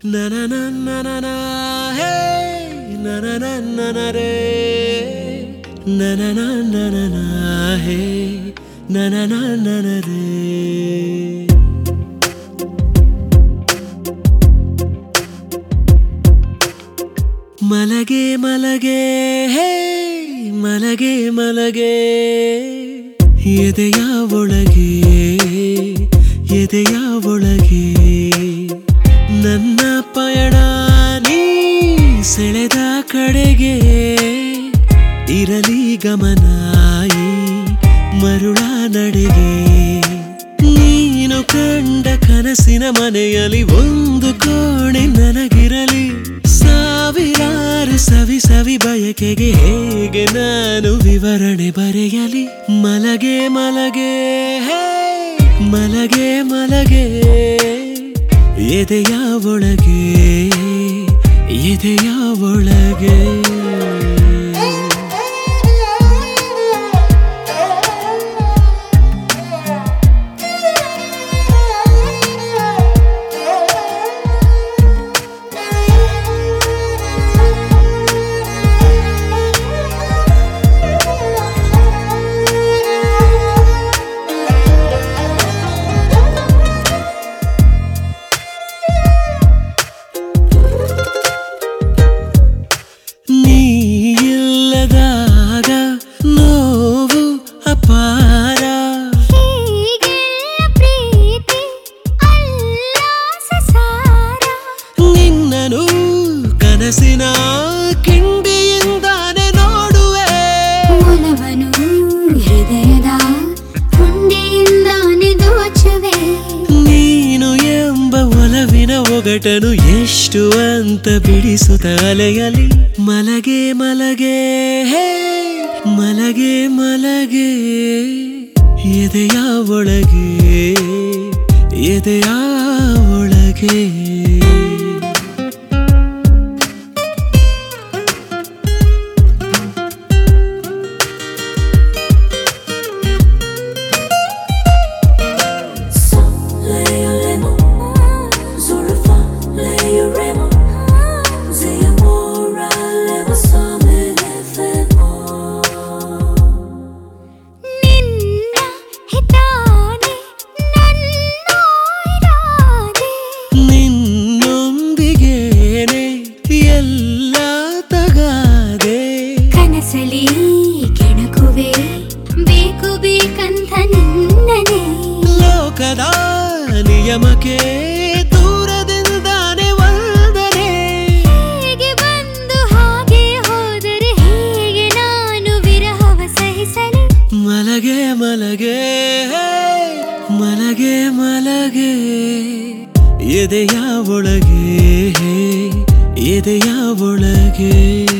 ನನ ಹೇ ನನ ನನ ನನ ನನ ಹೇ ನನ ನನ ರೇ ಮಲಗೆ ಮಲಗೆ ಹೇ ಮಲಗೆ ಮಲಗೆ ಎದೆಯ ಒಳಗೆ ಎದೆಯ ಒಳಗೆ ನನ್ನ ಪಯಣ ನೀ ಸೆಳೆದ ಕಡೆಗೆ ಇರಲಿ ಗಮನಾಯಿ ಮರುಳ ನಡೆಗೆ ನೀನು ಕಂಡ ಕನಸಿನ ಮನೆಯಲ್ಲಿ ಒಂದು ಕೋಣೆ ನನಗಿರಲಿ ಸಾವಿರಾರು ಸವಿ ಸವಿ ಬಯಕೆಗೆ ಹೇಗೆ ನಾನು ವಿವರಣೆ ಬರೆಯಲಿ ಮಲಗೆ ಮಲಗೆ ಹೇ ಮಲಗೆ ಮಲಗೆ ಎದೆಯ ಒಳಗೆ ಎದೆಯ ಒಳಗೆ ನೀ ಇಲ್ಲದಾಗ ನೋವು ಅಪಾರ ಹೀಗೆಲ್ಲ ಪ್ರೀತಿ ಅಲ್ಲ ಸಸಾರ ನಿನ್ನನು ಕನಸಿನ ಕಿಂಡಿಯಿಂದಾನೆ ನೋಡುವೆ ಒಲವನು ಹೃದಯದ ಹುಂಡಿಯಿಂದಾನೆ ದೋಚುವೆ ನೀನು ಎಂಬ ಒಲವಿನ ಒಗಟನು ಎಷ್ಟು ಅಂತ ಬಿಡಿಸುತ್ತ ಅಲೆಯಲಿ ಮಲಗೆ ಮಲಗೆ ಹೇ ಮಲಗೆ ಮಲಗೆ ಎದೆಯ ಒಳಗೆ ಎದೆಯ ಒಳಗೆ ನಿನ್ನ ಹಿತಾನೆ ನನ್ನ ಇರಾದೆ ನಿನ್ನೊಂದಿಗೇನೆ ಎಲ್ಲ ತಗಾದೆ ಕನಸಲಿ ಕೆಣಕುವೆ ಬೇಕು ಬೇಕಂತ ನಿನ್ನನೆ ಲೋಕದ ನಿಯಮಕ್ಕೆ ದೂರದಿಂದಾನೆ ವಂದನೆ ಹೇಗೆ ಬಂದು ಹಾಗೆ ಹೋದರೆ ಹೇಗೆ ನಾನು ವಿರಹವ ಸಹಿಸಲಿ ಮಲಗೆ ಮಲಗೆ ಮಲಗೆ ಮಲಗೆ ಎದೆಯ ಒಳಗೆ ಎದೆಯ ಒಳಗೆ